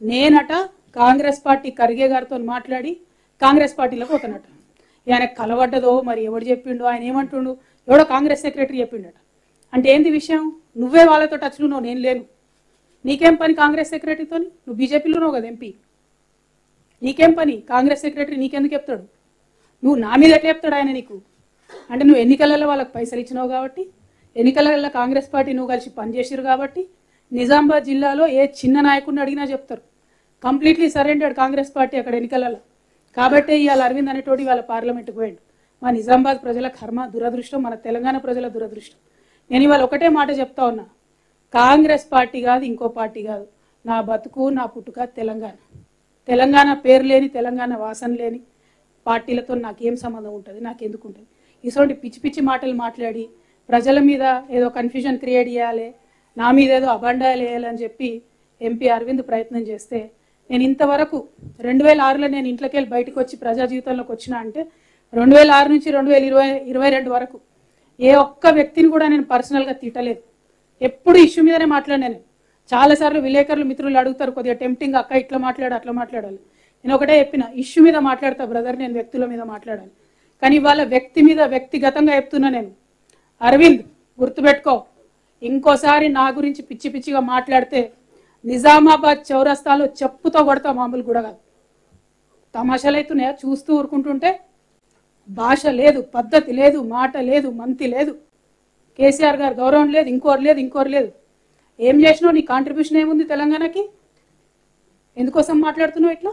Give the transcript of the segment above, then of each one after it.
నేనట Congress party Kharge గారితో మాట్లాడి కాంగ్రెస్ పార్టీలోకి పోతానట ఆయన కలవడ్డదో మరి ఎవడు చెప్పిండు ఆయన ఏమంటుండు ఎవడో కాంగ్రెస్ సెక్రటరీ చెప్పిండట అంటే ఏంది విషయం నువ్వే వాళ్ళతో టచ్లో ఉన్నావు నేను లేను నీకేం పని కాంగ్రెస్ సెక్రటరీతో నువ్వు బీజేపీలో ఉన్నావు కదా ఎంపీ నీకేం పని కాంగ్రెస్ సెక్రటరీ నీకెందుకు చెప్తాడు నువ్వు నా మీద ఎట్లా చెప్తాడు ఆయన నీకు అంటే నువ్వు ఎన్నికలలో వాళ్ళకి పైసలు ఇచ్చినావు కాబట్టి ఎన్నికలలో కాంగ్రెస్ పార్టీ నువ్వు కలిసి పనిచేసిరు కాబట్టి నిజామాబాద్ జిల్లాలో ఏ చిన్న నాయకుడిని అడిగినా చెప్తారు కంప్లీట్లీ సరెండర్డ్ కాంగ్రెస్ పార్టీ అక్కడ ఎన్నికలలో కాబట్టే ఇవాళ అరవింద్ అనేటోడు ఇవాళ పార్లమెంట్కి పోయాడు మా నిజామాబాద్ ప్రజల కర్మ దురదృష్టం మన తెలంగాణ ప్రజల దురదృష్టం నేను ఇవాళ ఒకటే మాట చెప్తా ఉన్నా కాంగ్రెస్ పార్టీ కాదు ఇంకో పార్టీ కాదు నా బతుకు నా పుట్టుక తెలంగాణ తెలంగాణ పేరు లేని తెలంగాణ వాసన లేని పార్టీలతో నాకేం సంబంధం ఉంటుంది నాకెందుకు ఉంటుంది ఇటువంటి పిచ్చి పిచ్చి మాటలు మాట్లాడి ప్రజల మీద ఏదో కన్ఫ్యూజన్ క్రియేట్ చేయాలి నా మీద ఏదో అబండాలు వేయాలని చెప్పి ఎంపీ అరవింద్ ప్రయత్నం చేస్తే నేను ఇంతవరకు రెండు వేల ఆరులో నేను ఇంట్లోకి వెళ్ళి బయటకు వచ్చి ప్రజా జీవితంలోకి వచ్చిన అంటే రెండు వేల ఆరు నుంచి రెండు వేల ఇరవై ఇరవై రెండు వరకు ఏ ఒక్క వ్యక్తిని కూడా నేను పర్సనల్గా తిట్టలేదు ఎప్పుడు ఇష్యూ మీదనే మాట్లాడినాను నేను చాలాసార్లు విలేకరులు మిత్రులు అడుగుతారు కొద్దిగా టెంప్టింగ్ అక్క ఇట్లా మాట్లాడు అట్లా మాట్లాడాలి నేను ఒకటే చెప్పిన ఇష్యూ మీద మాట్లాడతా బ్రదర్ నేను వ్యక్తుల మీద మాట్లాడాలి కానీ ఇవాళ వ్యక్తి మీద వ్యక్తిగతంగా చెప్తున్నా నేను అరవింద్ గుర్తుపెట్టుకో ఇంకోసారి నా గురించి పిచ్చి పిచ్చిగా మాట్లాడితే నిజామాబాద్ చౌరస్తాలో చెప్పుతో కొడతా మామూలు కూడా కాదు తమాషాలు అవుతున్నాయా చూస్తూ ఊరుకుంటుంటే భాష లేదు పద్ధతి లేదు మాట లేదు మంతి లేదు కేసీఆర్ గారు గౌరవం లేదు ఇంకోరు లేదు ఇంకోరు లేదు ఏం చేసినావు నీ కాంట్రిబ్యూషన్ ఏముంది తెలంగాణకి ఎందుకోసం మాట్లాడుతున్నావు ఇట్లా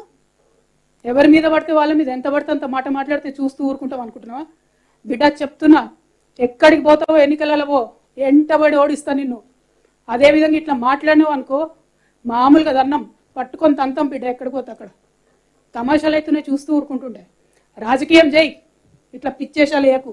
ఎవరి మీద పడితే వాళ్ళ మీద ఎంత పడితే అంత మాట మాట్లాడితే చూస్తూ ఊరుకుంటాం అనుకుంటున్నావా బిడ్డ చెప్తున్నా ఎక్కడికి పోతావో ఎన్నికలలో పో ఎంటబడి ఓడిస్తా నిన్ను అదేవిధంగా ఇట్లా మాట్లాడినావు అనుకో మామూలుగా దన్నం పట్టుకొని తంతం బిడ్డ ఎక్కడికి పోతే అక్కడ తమాషాలు అయితేనే చూస్తూ ఊరుకుంటుండే రాజకీయం చేయి ఇట్లా పిచ్చేషాలు వేయకు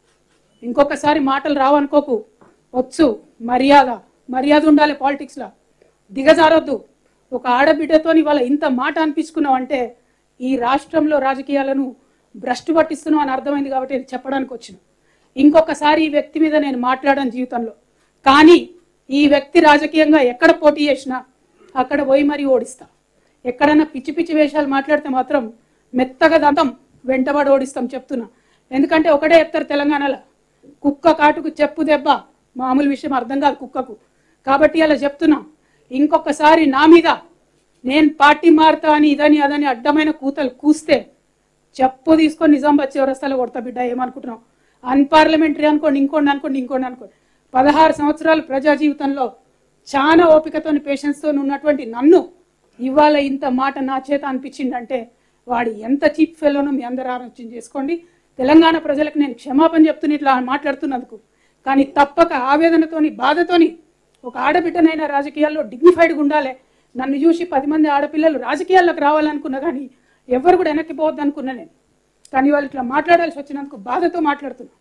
ఇంకొకసారి మాటలు రావనుకోకు వచ్చు మర్యాద మర్యాద ఉండాలి పాలిటిక్స్లో దిగజారొద్దు ఒక ఆడబిడ్డతో ఇవాళ ఇంత మాట అనిపించుకున్నావు అంటే ఈ రాష్ట్రంలో రాజకీయాలను భ్రష్టు పట్టిస్తున్నావు అని అర్థమైంది కాబట్టి ఇది చెప్పడానికి వచ్చిన ఇంకొకసారి ఈ వ్యక్తి మీద నేను మాట్లాడాను జీవితంలో కానీ ఈ వ్యక్తి రాజకీయంగా ఎక్కడ పోటీ చేసినా అక్కడ పోయి మరీ ఓడిస్తా ఎక్కడైనా పిచ్చి పిచ్చి వేషాలు మాట్లాడితే మాత్రం మెత్తగా దంతం వెంటబడి ఓడిస్తాం చెప్తున్నా ఎందుకంటే ఒకటే చెప్తారు తెలంగాణలో కుక్క కాటుకు చెప్పు దెబ్బ మామూలు విషయం అర్థం కాదు కుక్కకు కాబట్టి అలా చెప్తున్నా ఇంకొకసారి నా మీద నేను పార్టీ మారుతా అని ఇదని అదని అడ్డమైన కూతలు కూస్తే చెప్పు తీసుకొని నిజామాబాద్ చివరస్తాలో కొడతా బిడ్డ ఏమనుకుంటున్నావు అన్పార్లమెంటరీ అనుకోండి ఇంకోండి అనుకోండి ఇంకోండి అనుకోండి పదహారు సంవత్సరాలు ప్రజా జీవితంలో చాలా ఓపికతోని పేషెన్స్తో ఉన్నటువంటి నన్ను ఇవాళ ఇంత మాట నా చేత అనిపించిందంటే వాడు ఎంత చీప్ ఫెలోనో మీ అందరూ ఆలోచన చేసుకోండి తెలంగాణ ప్రజలకు నేను క్షమాపణ చెప్తున్న ఇట్లా మాట్లాడుతున్నందుకు కానీ తప్పక ఆవేదనతోని బాధతోని ఒక ఆడబిడ్డనైనా రాజకీయాల్లో డిగ్నిఫైడ్గా ఉండాలి నన్ను చూసి పది మంది ఆడపిల్లలు రాజకీయాల్లోకి రావాలనుకున్నా కానీ ఎవరు కూడా వెనక్కి పోవద్దు అనుకున్నా నేను కానీ వాళ్ళు ఇట్లా మాట్లాడాల్సి వచ్చినందుకు బాధతో మాట్లాడుతున్నా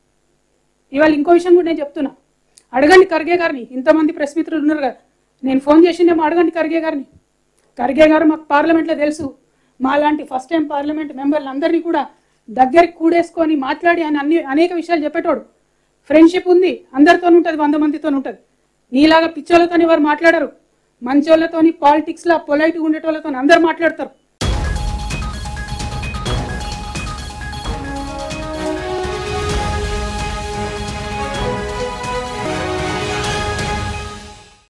ఇవాళ ఇంకో విషయం కూడా నేను చెప్తున్నా అడగండి ఖర్గే గారిని ఇంతమంది ప్రెస్ మిత్రులు ఉన్నారు కదా నేను ఫోన్ చేసిందేమో అడగండి ఖర్గే గారిని ఖర్గే గారు మాకు పార్లమెంట్లో తెలుసు మా లాంటి ఫస్ట్ టైం పార్లమెంట్ మెంబర్లు అందరినీ కూడా దగ్గరికి కూడేసుకొని మాట్లాడి ఆయన అన్ని అనేక విషయాలు చెప్పేటోడు ఫ్రెండ్షిప్ ఉంది అందరితో ఉంటుంది వంద మందితో ఉంటుంది నీలాగా పిచ్చోళ్ళతో ఎవరు మాట్లాడరు మంచోళ్ళతోని పాలిటిక్స్లో పొలైట్గా ఉండేటోళ్ళతో అందరు మాట్లాడతారు